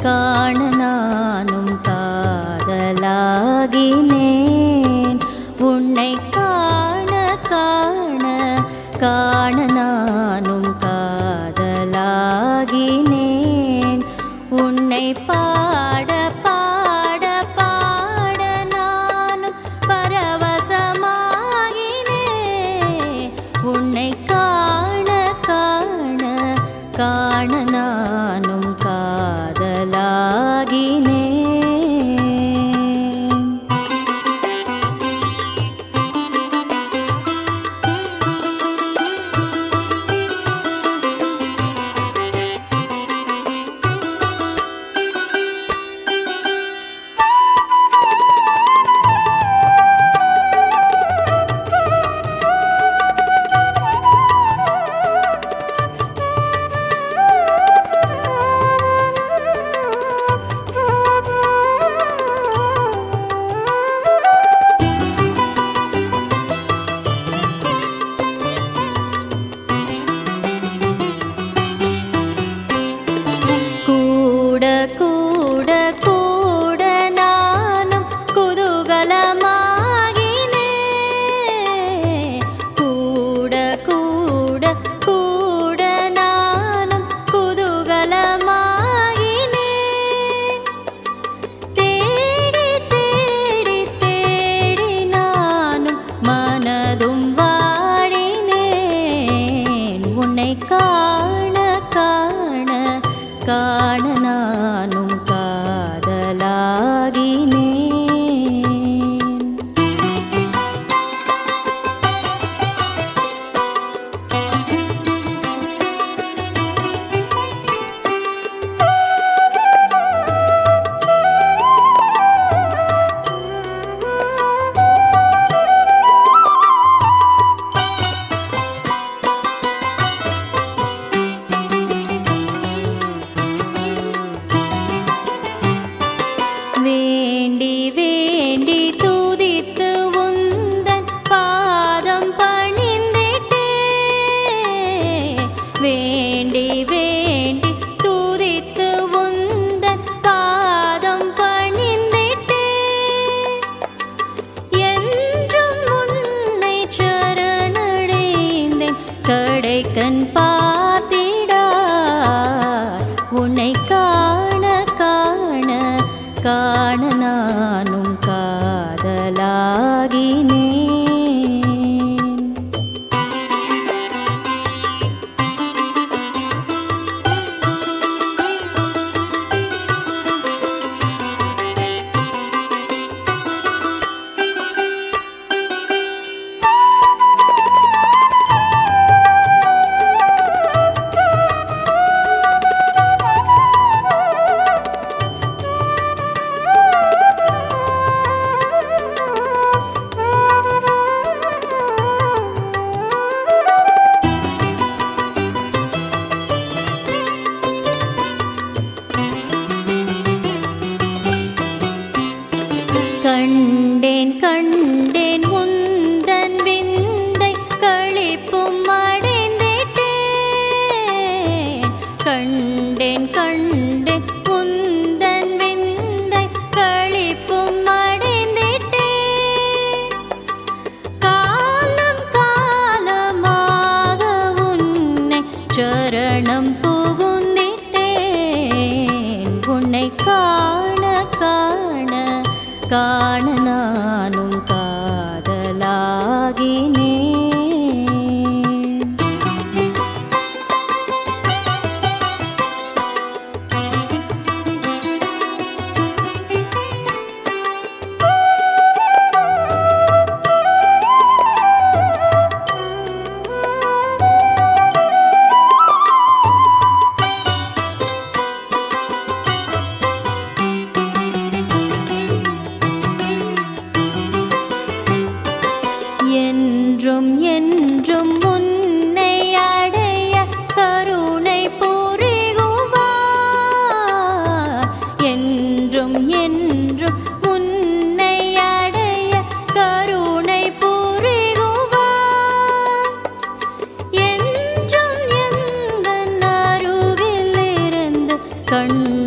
காண நானும் காதலாகினேன் உன்னை காண காண காண நானும் காதலாகினேன் உன்னை பாட பாட பாட நானும் பரவசமாகினேன் உன்னை காண காண காண நானும் காதலாகினேன் கூட கூட கூட நானும் குதூகலமாகினே கூட கூட கூட நானும் குதூகலமாகினே தேடி தேடி தேடி நானும் மனதும் வாடினேன் உன்னை காண காண காண நானும் காதலாகினேன் வேண்டி வேண்டி துதித்து உந்தன் பாதம் பணிந்திட்டே வேண்டி வேண்டி துதித்து உந்தன் பாதம் பணிந்திட்டே என்றும் உன்னை சரணடைந்தேன் கடைக்கண் பார்த்திடா உன்னை காண காண காண நானும் காதலாகினேன் கண்டேன் கண்டேன் உந்தன் விந்தை களிப்பும் அடைந்திட்டேன் கண்டேன் கண்டேன் உந்தன் விந்தை களிப்பும் அடைந்திட்டேன் காலம் காலமாக உன்னை சரணம் புகுந்திட்டேன் உன்னை காண காண காண நானும் காதலாகினேன் என்றும் என்றும் உன்னை அடைய கருணை புரிகுவார் என்றும் என்றும் உன்னை அடைய கருணை புரிகுவார் என்றும் எந்த அருகில் இருந்து கண்